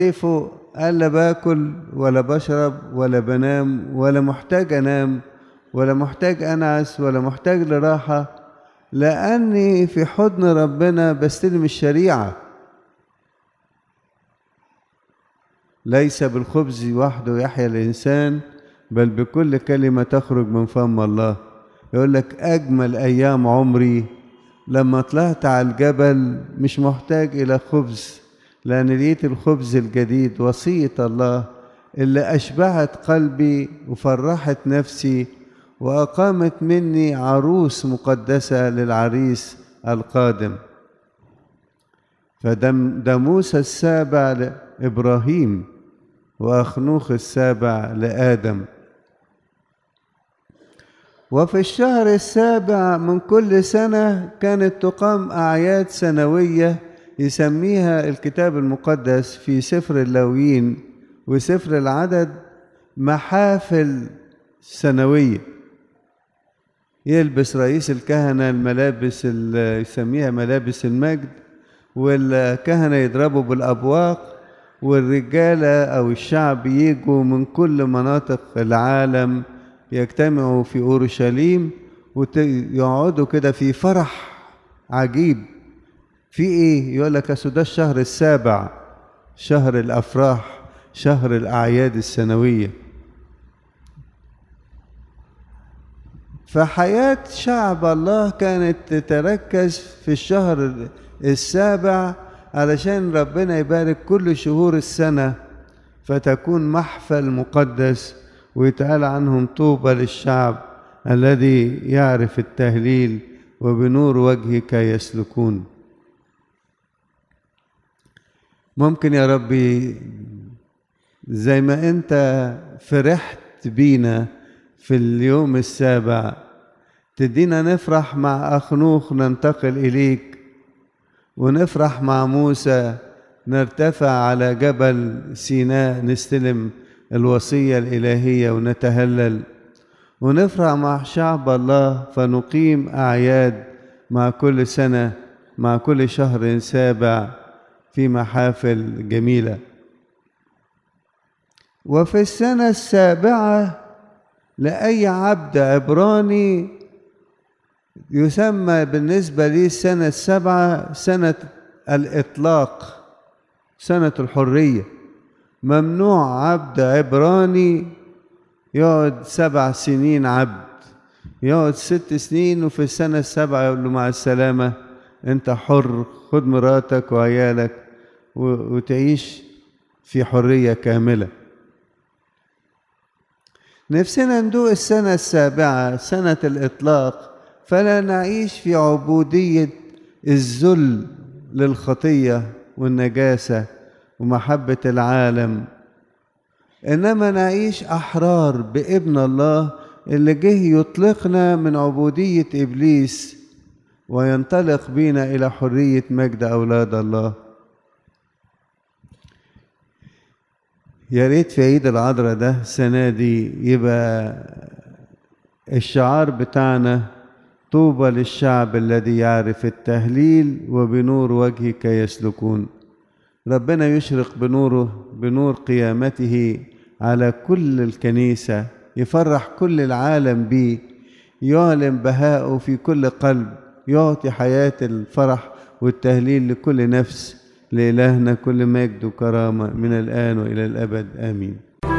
كيفه قال لا باكل ولا بشرب ولا بنام ولا محتاج انام ولا محتاج انعس ولا محتاج لراحه لاني في حضن ربنا بستلم الشريعه ليس بالخبز وحده يحيا الانسان بل بكل كلمه تخرج من فم الله يقول لك اجمل ايام عمري لما طلعت على الجبل مش محتاج الى خبز لأن لقيت الخبز الجديد وصية الله اللي أشبعت قلبي وفرحت نفسي وأقامت مني عروس مقدسة للعريس القادم فدم ده موسى السابع لإبراهيم وأخنوخ السابع لآدم وفي الشهر السابع من كل سنة كانت تقام أعياد سنوية يسميها الكتاب المقدس في سفر اللاويين وسفر العدد محافل سنوية يلبس رئيس الكهنة الملابس اللي يسميها ملابس المجد والكهنة يضربوا بالأبواق والرجالة أو الشعب يجوا من كل مناطق العالم يجتمعوا في أورشليم ويقعدوا كده في فرح عجيب في ايه يقول لك اصل ده الشهر السابع شهر الافراح شهر الاعياد السنويه فحياه شعب الله كانت تتركز في الشهر السابع علشان ربنا يبارك كل شهور السنه فتكون محفل مقدس ويتقال عنهم طوبى للشعب الذي يعرف التهليل وبنور وجهك يسلكون ممكن يا ربي زي ما انت فرحت بينا في اليوم السابع تدينا نفرح مع أخنوخ ننتقل إليك ونفرح مع موسى نرتفع على جبل سيناء نستلم الوصية الإلهية ونتهلل ونفرح مع شعب الله فنقيم أعياد مع كل سنة مع كل شهر سابع في محافل جميلة وفي السنة السابعة لأي عبد عبراني يسمى بالنسبة لي السنة السابعة سنة الإطلاق سنة الحرية ممنوع عبد عبراني يقعد سبع سنين عبد يقعد ست سنين وفي السنة السابعة يقول له مع السلامة أنت حر خد مراتك وعيالك وتعيش في حرية كاملة نفسنا ندوق السنة السابعة سنة الإطلاق فلا نعيش في عبودية الذل للخطية والنجاسة ومحبة العالم إنما نعيش أحرار بابن الله اللي جه يطلقنا من عبودية إبليس وينطلق بينا إلى حرية مجد أولاد الله يا ريت في عيد العذراء ده السنة دي يبقى الشعار بتاعنا طوبى للشعب الذي يعرف التهليل وبنور وجهك يسلكون ربنا يشرق بنوره بنور قيامته على كل الكنيسة يفرح كل العالم بيه يعلن بهاءه في كل قلب يعطي حياة الفرح والتهليل لكل نفس لإلهنا كل مجد وكرامة من الآن وإلى الأبد آمين